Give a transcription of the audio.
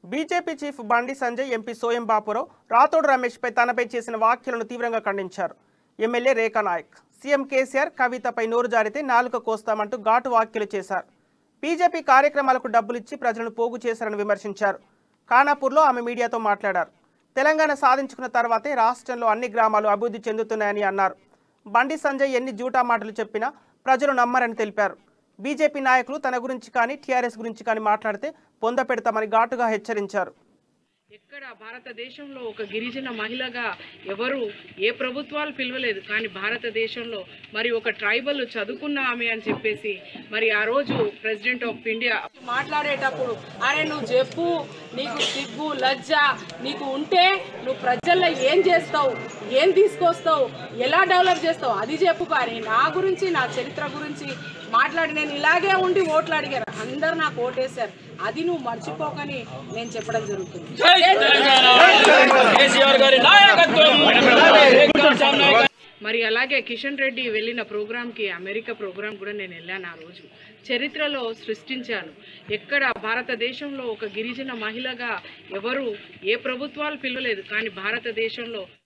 BJP chief Bandi Sanjay MP Soyam Bapurao Rathod రమేష్పై తనపై చేసిన వ్యాఖ్యలను తీవ్రంగా ఖండించారు ఎమ్మెల్యే రేఖా నాయక్ సీఎం కేసీఆర్ కవితపై నోరు జారితే నాలుక కోస్తామంటూ ఘాటు వ్యాఖ్యలు చేశారు బీజేపీ కార్యక్రమాలకు డబ్బులిచ్చి ప్రజలను పోగు చేశారని విమర్శించారు ఖానాపూర్లో ఆమె మీడియాతో మాట్లాడారు తెలంగాణ సాధించుకున్న తర్వాతే రాష్ట్రంలో అన్ని గ్రామాలు అభివృద్ధి చెందుతున్నాయని అన్నారు బండి సంజయ్ ఎన్ని జూటా మాటలు చెప్పినా ప్రజలు నమ్మరని తెలిపారు బీజేపీ నాయకులు తన గురించి కానీ టీఆర్ఎస్ గురించి కానీ మాట్లాడితే పొంద పెడతామని ఘాటుగా హెచ్చరించారు ఎక్కడ భారతదేశంలో ఒక గిరిజన మహిళగా ఎవరు ఏ ప్రభుత్వాలు పిలవలేదు కానీ భారతదేశంలో మరి ఒక ట్రైబల్ చదువుకున్న ఆమె అని చెప్పేసి మరి ఆ రోజు ప్రెసిడెంట్ ఆఫ్ ఇండియా మాట్లాడేటప్పుడు అరే నువ్వు చెప్పు నీకు సిగ్గు లజ్జ నీకు ఉంటే నువ్వు ప్రజల్లో ఏం చేస్తావు ఏం తీసుకొస్తావు ఎలా డెవలప్ చేస్తావు అది చెప్పు కానీ నా గురించి నా చరిత్ర గురించి మాట్లాడి నేను ఇలాగే ఉండి ఓట్లు అడిగారు అందరు నాకు ఓటేశారు అది నువ్వు మర్చిపోకని నేను చెప్పడం జరుగుతుంది కేసీఆర్ గారి నాయకత్వం మరి అలాగే కిషన్ రెడ్డి వెళ్ళిన ప్రోగ్రామ్కి అమెరికా ప్రోగ్రామ్ కూడా నేను వెళ్ళాను ఆ రోజు చరిత్రలో సృష్టించాను ఎక్కడ భారతదేశంలో ఒక గిరిజన మహిళగా ఎవరు ఏ ప్రభుత్వాలు పిలవలేదు కానీ భారతదేశంలో